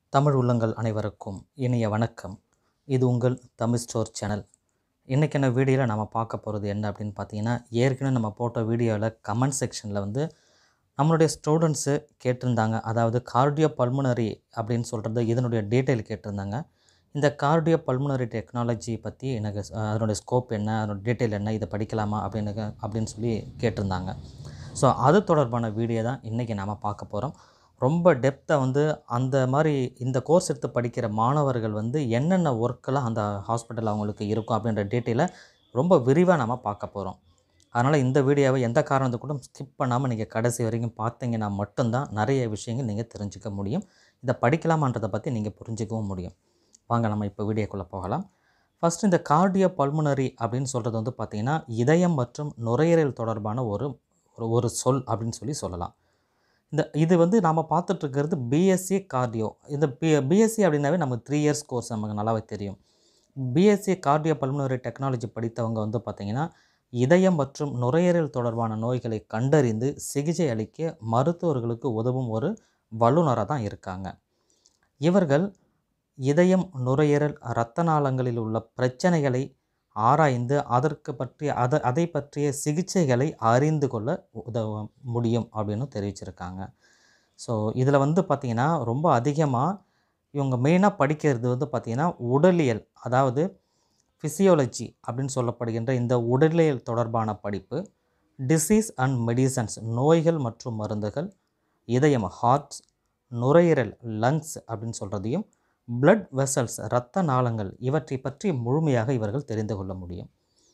தமிழ் உள்ளங்கள் அனைவருக்கும் இனிய வணக்கம் இது உங்கள் தமிழ் ஸ்டோர் சேனல் இன்றைக்கான வீடியோவில் நம்ம பார்க்க போகிறது என்ன அப்படின்னு பார்த்தீங்கன்னா ஏற்கனவே நம்ம போட்ட வீடியோவில் கமெண்ட் செக்ஷனில் வந்து நம்மளுடைய ஸ்டூடெண்ட்ஸு கேட்டிருந்தாங்க அதாவது கார்டியோ பல்முனரி அப்படின்னு சொல்கிறது இதனுடைய டீட்டெயில் கேட்டிருந்தாங்க இந்த கார்டியோ பல்முனரி டெக்னாலஜி பற்றி எனக்கு ஸ்- அதனுடைய ஸ்கோப் என்ன அதனுடைய டீட்டெயில் என்ன இதை படிக்கலாமா அப்படின்னு அப்படின்னு சொல்லி கேட்டிருந்தாங்க ஸோ அது தொடர்பான வீடியோ தான் இன்றைக்கி நாம் பார்க்க போகிறோம் ரொம்ப டெப்த்தாக வந்து அந்த மாதிரி இந்த கோர்ஸ் எடுத்து படிக்கிற மாணவர்கள் வந்து என்னென்ன ஒர்க்கெல்லாம் அந்த ஹாஸ்பிட்டல் அவங்களுக்கு இருக்கும் அப்படின்ற டீட்டெயிலை ரொம்ப விரிவாக நம்ம பார்க்க போகிறோம் அதனால் இந்த வீடியோவை எந்த காரணத்தை கூட ஸ்கிப் பண்ணாமல் நீங்கள் கடைசி வரைக்கும் பார்த்தீங்கன்னா மட்டும்தான் நிறைய விஷயங்கள் நீங்கள் தெரிஞ்சுக்க முடியும் இதை படிக்கலாமான்றதை பற்றி நீங்கள் புரிஞ்சுக்கவும் முடியும் வாங்க நம்ம இப்போ வீடியோக்குள்ளே போகலாம் ஃபஸ்ட் இந்த கார்டியோ பல்முனரி அப்படின்னு சொல்கிறது வந்து பார்த்திங்கன்னா இதயம் மற்றும் நுரையீரல் தொடர்பான ஒரு ஒரு- ஒரு சொல் அப்படின்னு சொல்லி சொல்லலாம் இந்த இது வந்து நாம் பார்த்துட்ருக்கிறது பிஎஸ்சி கார்டியோ இந்த பி பிஎஸ்சி அப்படின்னாவே நமக்கு த்ரீ இயர்ஸ் கோர்ஸ் நமக்கு நல்லாவே தெரியும் பிஎஸ்சி கார்டியோ பல்முனரி டெக்னாலஜி படித்தவங்க வந்து பார்த்திங்கன்னா இதயம் மற்றும் நுரையீரல் தொடர்பான நோய்களை கண்டறிந்து சிகிச்சை அளிக்க மருத்துவர்களுக்கு உதவும் ஒரு வல்லுநராக தான் இருக்காங்க இவர்கள் இதயம் நுரையீரல் இரத்த நாளங்களில் உள்ள பிரச்சனைகளை ஆராய்ந்து அதற்கு பற்றிய அதை அதை பற்றிய சிகிச்சைகளை அறிந்து கொள்ள உதவ முடியும் அப்படின்னு தெரிவிச்சிருக்காங்க ஸோ இதில் வந்து பார்த்திங்கன்னா ரொம்ப அதிகமாக இவங்க மெயினாக படிக்கிறது வந்து பார்த்திங்கன்னா உடலியல் அதாவது ஃபிசியோலஜி அப்படின்னு சொல்லப்படுகின்ற இந்த உடலியல் தொடர்பான படிப்பு டிசீஸ் அண்ட் மெடிசன்ஸ் நோய்கள் மற்றும் மருந்துகள் இதயம் ஹார்ட்ஸ் நுரையீரல் லங்ஸ் அப்படின்னு சொல்கிறதையும் blood வெசல்ஸ் இரத்த நாளங்கள் இவற்றை பற்றி முழுமையாக இவர்கள் தெரிந்து கொள்ள முடியும்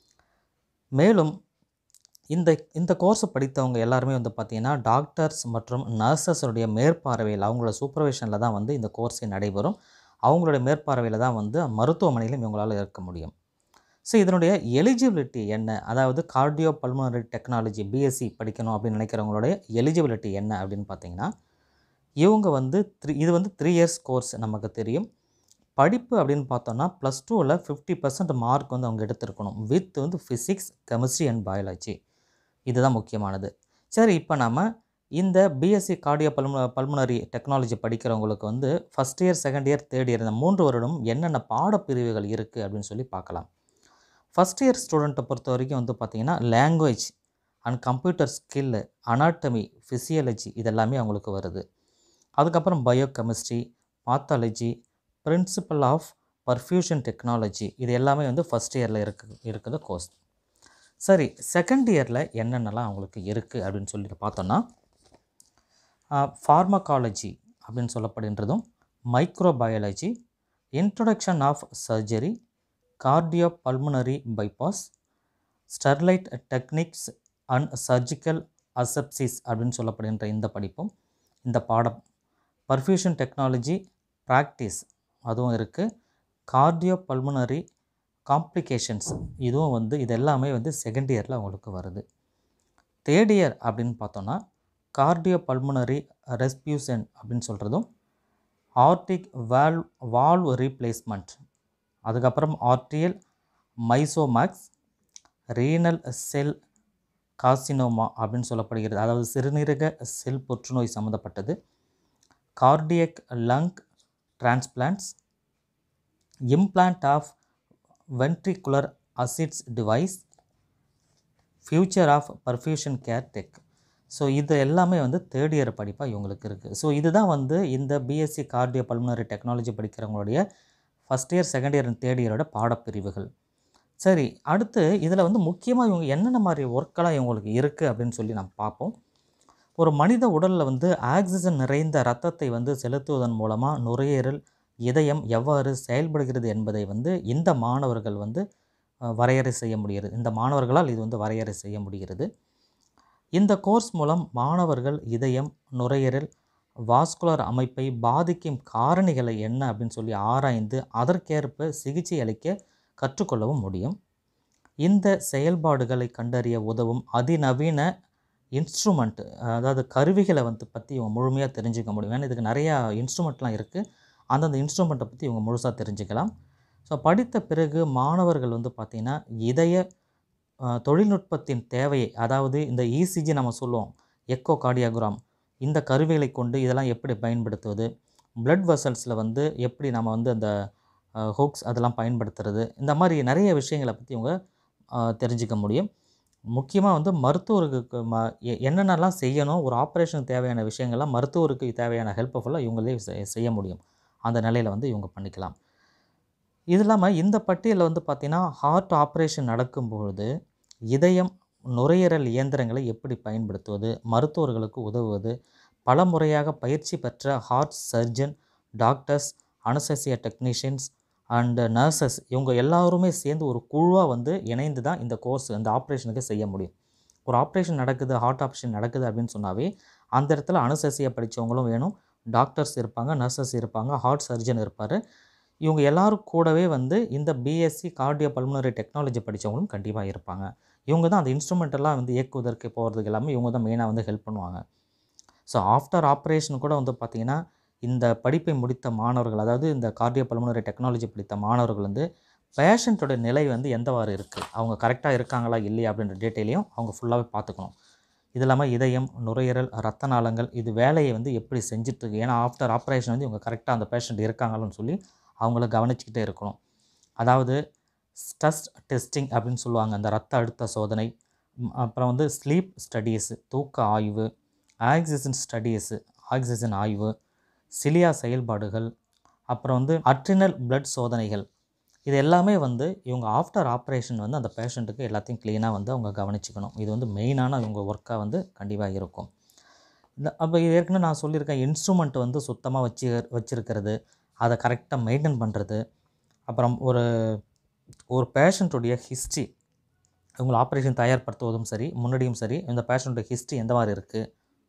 மேலும் இந்த இந்த கோர்ஸை படித்தவங்க எல்லாருமே வந்து பார்த்திங்கன்னா டாக்டர்ஸ் மற்றும் நர்சஸுடைய மேற்பார்வையில் அவங்களோட சூப்பர்விஷனில் தான் வந்து இந்த கோர்ஸை நடைபெறும் அவங்களுடைய மேற்பார்வையில் தான் வந்து மருத்துவமனையிலும் இவங்களால் இருக்க முடியும் ஸோ இதனுடைய எலிஜிபிலிட்டி என்ன அதாவது கார்டியோ பல்மனரி டெக்னாலஜி பிஎஸ்சி படிக்கணும் அப்படின்னு நினைக்கிறவங்களுடைய எலிஜிபிலிட்டி என்ன அப்படின்னு பார்த்தீங்கன்னா இவங்க வந்து த்ரீ இது வந்து த்ரீ இயர்ஸ் கோர்ஸ் நமக்கு தெரியும் படிப்பு அப்படின்னு பார்த்தோம்னா ப்ளஸ் டூவில் ஃபிஃப்டி பர்சன்ட் மார்க் வந்து அவங்க எடுத்திருக்கணும் வித் வந்து ஃபிசிக்ஸ் கெமிஸ்ட்ரி அண்ட் பயாலஜி இதுதான் முக்கியமானது சரி இப்போ நம்ம இந்த BSc cardio pulm pulmonary technology படிக்கிறவங்களுக்கு வந்து first year second year third year இந்த மூன்று வருடம் என்னென்ன பாடப்பிரிவுகள் இருக்குது அப்படின்னு சொல்லி பார்க்கலாம் ஃபஸ்ட் இயர் ஸ்டூடெண்ட்டை பொறுத்த வரைக்கும் வந்து பார்த்திங்கன்னா language and computer skill anatomy physiology இதெல்லாமே அவங்களுக்கு வருது அதுக்கப்புறம் biochemistry pathology principle of perfusion technology இது எல்லாமே வந்து ஃபஸ்ட் இயரில் இருக்கு இருக்குது கோர்ஸ் சரி செகண்ட் இயரில் என்னென்னலாம் அவங்களுக்கு இருக்குது அப்படின்னு சொல்லிட்டு பார்த்தோன்னா ஃபார்மகாலஜி அப்படின்னு சொல்லப்படுகின்றதும் microbiology introduction of surgery cardio pulmonary bypass sterile techniques and surgical asepsis அப்படின்னு சொல்லப்படுகின்ற இந்த படிப்பும் இந்த பாடம் பர்ஃபியூஷன் டெக்னாலஜி ப்ராக்டிஸ் அதுவும் இருக்குது கார்டியோ பல்முனரி காம்ப்ளிகேஷன்ஸ் இதுவும் வந்து இது எல்லாமே வந்து செகண்ட் இயரில் அவங்களுக்கு வருது தேர்ட் இயர் அப்படின்னு பார்த்தோன்னா கார்டியோ பல்முனரி ரெஸ்பியூசன் அப்படின்னு சொல்கிறதும் ஆர்டிக் வால்வ் வால்வ் ரீப்ளேஸ்மெண்ட் அதுக்கப்புறம் atrial myxomas renal cell carcinoma அப்படின்னு சொல்லப்படுகிறது அதாவது சிறுநீரக செல் புற்றுநோய் சம்மந்தப்பட்டது cardiac lung transplants implant of ventricular assist device future of perfusion care tech so இது எல்லாமே வந்து தேர்ட் இயர் படிப்பாக இவங்களுக்கு இருக்குது ஸோ இதுதான் வந்து இந்த பிஎஸ்சி கார்டியோ பல்முனரி டெக்னாலஜி படிக்கிறவங்களுடைய first year second year and third இயரோட பாடப்பிரிவுகள் சரி அடுத்து இதில் வந்து முக்கியமாக இவங்க என்னென்ன மாதிரி ஒர்க்கெல்லாம் இவங்களுக்கு இருக்குது அப்படின்னு சொல்லி நம்ம பார்ப்போம் ஒரு மனித உடலில் வந்து ஆக்சிஜன் நிறைந்த இரத்தத்தை வந்து செலுத்துவதன் மூலமாக நுரையீரல் இதயம் எவ்வாறு செயல்படுகிறது என்பதை வந்து இந்த மாணவர்கள் வந்து அஹ், வரையறை செய்ய முடிகிறது இந்த மாணவர்களால் இது வந்து வரையறை செய்ய முடிகிறது இந்த கோர்ஸ் மூலம் மாணவர்கள் இதயம் நுரையீரல் வாஸ்குலர் அமைப்பை பாதிக்கும் காரணிகளை என்ன அப்படின்னு சொல்லி ஆராய்ந்து அதற்கேற்ப சிகிச்சை அளிக்க கற்றுக்கொள்ளவும் முடியும் இந்த செயல்பாடுகளை கண்டறிய உதவும் அதிநவீன இன்ஸ்ட்ருமெண்ட் அதாவது கருவிகளை வந்து பற்றி இவங்க முழுமையாக தெரிஞ்சுக்க முடியும் ஏன்னா இதுக்கு நிறையா இன்ஸ்ட்ருமெண்ட்லாம் இருக்குது அந்தந்த இன்ஸ்ட்ருமெண்ட்டை பற்றி இவங்க முழுசாக தெரிஞ்சுக்கலாம் ஸோ படித்த பிறகு மாணவர்கள் வந்து பார்த்திங்கன்னா இதய அஹ், தொழில்நுட்பத்தின் தேவையை அதாவது இந்த இசிஜி நம்ம சொல்லுவோம் எக்கோ கார்டியோகிராம் இந்த கருவிகளை கொண்டு இதெல்லாம் எப்படி பயன்படுத்துவது பிளட் வெசல்ஸில் வந்து எப்படி நம்ம வந்து அந்த ஹோக்ஸ் அதெல்லாம் பயன்படுத்துறது இந்த மாதிரி நிறைய விஷயங்களை பற்றி இவங்க அஹ், தெரிஞ்சுக்க முடியும் முக்கியமாக வந்து மருத்துவருக்கு ம எ- என்னென்னலாம் செய்யணும் ஒரு ஆப்ரேஷனுக்கு தேவையான விஷயங்கள்லாம் மருத்துவருக்கு தேவையான ஹெல்ப்பை ஃபுல்லாக இவங்களே செ- செய்ய முடியும் அந்த நிலையில் வந்து இவங்க பண்ணிக்கலாம் இது இல்லாமல் இந்த பட்டியலில் வந்து பார்த்திங்கன்னா ஹார்ட் ஆப்ரேஷன் நடக்கும்பொழுது இதயம் நுரையீரல் இயந்திரங்களை எப்படி பயன்படுத்துவது மருத்துவர்களுக்கு உதவுவது பல முறையாக பயிற்சி பெற்ற heart surgeon doctors anaesthesia technicians and nurses இவங்க எல்லாருமே சேர்ந்து ஒரு குழுவாக வந்து இணைந்து தான் இந்த கோர்ஸ் அந்த ஆப்ரேஷனுக்கு செய்ய முடியும் ஒரு ஆப்ரேஷன் நடக்குது ஹார்ட் ஆப்ரேஷன் நடக்குது அப்படின்னு சொன்னாவே அந்த இடத்துல அனசசியா படித்தவங்களும் வேணும் டாக்டர்ஸ் இருப்பாங்க நர்சஸ் இருப்பாங்க ஹார்ட் சர்ஜன் இருப்பார் இவங்க எல்லாரும் கூடவே வந்து இந்த பிஎஸ்சி கார்டியோ பல்முனரி டெக்னாலஜி படித்தவங்களும் கண்டிப்பாக இருப்பாங்க இவங்க தான் அந்த இன்ஸ்ட்ருமெண்ட் எல்லாம் வந்து இயக்குவதற்கு போகிறதுக்கு எல்லாமே இவங்க தான் மெயினாக வந்து ஹெல்ப் பண்ணுவாங்க ஸோ ஆஃப்டர் ஆப்ரேஷன் கூட வந்து பார்த்திங்கன்னா இந்த படிப்பை முடித்த மாணவர்கள் அதாவது இந்த கார்டியோ பல்முனரி டெக்னாலஜி படித்த மாணவர்கள் வந்து பேஷண்ட்டோட நிலை வந்து எந்தவாறு இருக்குது அவங்க கரெக்டாக இருக்காங்களா இல்லையா அப்படின்ற டீட்டெயிலையும் அவங்க ஃபுல்லாகவே பார்த்துக்கணும் இது இல்லாமல் இதயம் நுரையீரல் ரத்த நாளங்கள் இது வேலையை வந்து எப்படி செஞ்சுட்டு இருக்கு ஏன்னா ஆஃப்டர் ஆப்ரேஷன் வந்து இவங்க கரெக்டாக அந்த பேஷண்ட் இருக்காங்களான்னு சொல்லி அவங்கள கவனிச்சுக்கிட்டே இருக்கணும் அதாவது ஸ்ட்ரெஸ் டெஸ்டிங் அப்படின்னு சொல்லுவாங்க அந்த ரத்த அழுத்த சோதனை ம், அப்புறம் வந்து ஸ்லீப் ஸ்டடீஸு தூக்க ஆய்வு ஆக்சிஜன் ஸ்டடீஸு ஆக்சிஜன் ஆய்வு சிலியா செயல்பாடுகள் அப்புறம் வந்து அட்ரினல் பிளட் சோதனைகள் இது எல்லாமே வந்து இவங்க ஆஃப்டர் ஆப்ரேஷன் வந்து அந்த பேஷண்ட்டுக்கு எல்லாத்தையும் க்ளீனாக வந்து அவங்க கவனிச்சுக்கணும் இது வந்து மெயினான இவங்க ஒர்க்காக வந்து கண்டிப்பாக இருக்கும் இந்த அப்போ இது ஏற்கனவே நான் சொல்லியிருக்கேன் இன்ஸ்ட்ருமெண்ட் வந்து சுத்தமாக வச்சு வச்சுருக்கிறது அதை கரெக்டாக மெயின்டைன் பண்ணுறது அப்புறம் ஒரு ஒரு பேஷண்ட்டுடைய ஹிஸ்ட்ரி இவங்களை ஆப்ரேஷன் தயார்படுத்துவதும் சரி முன்னாடியும் சரி இந்த பேஷண்ட்டோட ஹிஸ்ட்ரி எந்த மாதிரி இருக்குது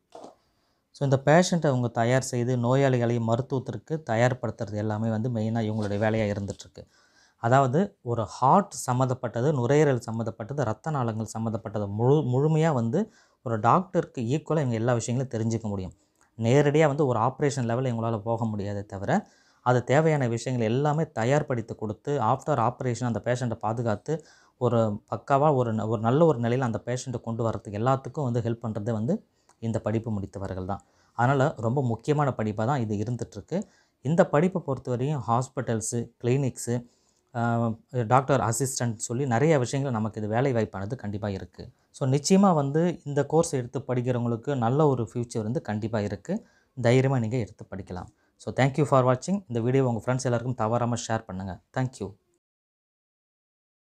ஸோ இந்த பேஷண்ட்டை அவங்க தயார் செய்து நோயாளிகளை மருத்துவத்திற்கு தயார்படுத்துறது எல்லாமே வந்து மெயினாக இவங்களுடைய வேலையாக இருந்துகிட்ருக்கு அதாவது ஒரு ஹார்ட் சம்மந்தப்பட்டது நுரையீரல் சம்மந்தப்பட்டது ரத்த நாளங்கள் சம்மந்தப்பட்டது முழு முழுமையாக வந்து ஒரு டாக்டருக்கு ஈக்குவலாக இவங்க எல்லா விஷயங்களும் தெரிஞ்சுக்க முடியும் நேரடியாக வந்து ஒரு ஆப்ரேஷன் லெவலில் இவங்களால் போக முடியாதே தவிர அது தேவையான விஷயங்கள் எல்லாமே தயார்படுத்தி கொடுத்து ஆஃப்டர் ஆப்ரேஷன் அந்த பேஷண்ட்டை பாதுகாத்து ஒரு பக்காவாக ஒரு ந- ஒரு நல்ல ஒரு நிலையில் அந்த பேஷண்ட்டை கொண்டு வரதுக்கு எல்லாத்துக்கும் வந்து ஹெல்ப் பண்ணுறது வந்து இந்த படிப்பு முடித்தவர்கள் தான் அதனால் ரொம்ப முக்கியமான படிப்பாக தான் இது இருந்துகிட்ருக்கு இந்த படிப்பை பொறுத்தவரையும் ஹாஸ்பிட்டல்ஸு கிளினிக்ஸு டாக்டர் அசிஸ்டன்ட் சொல்லி நிறைய விஷயங்கள் நமக்கு இது வேலை வாய்ப்பானது கண்டிப்பாக இருக்குது ஸோ நிச்சயமாக வந்து இந்த கோர்ஸ் எடுத்து படிக்கிறவங்களுக்கு நல்ல ஒரு ஃப்யூச்சர் வந்து கண்டிப்பாக இருக்குது தைரியமாக நீங்கள் எடுத்து படிக்கலாம் ஸோ தேங்க்யூ ஃபார் வாட்சிங் இந்த வீடியோ உங்கள் ஃப்ரெண்ட்ஸ் எல்லாருக்கும் தவறாமல் ஷேர் பண்ணுங்கள் தேங்க்யூ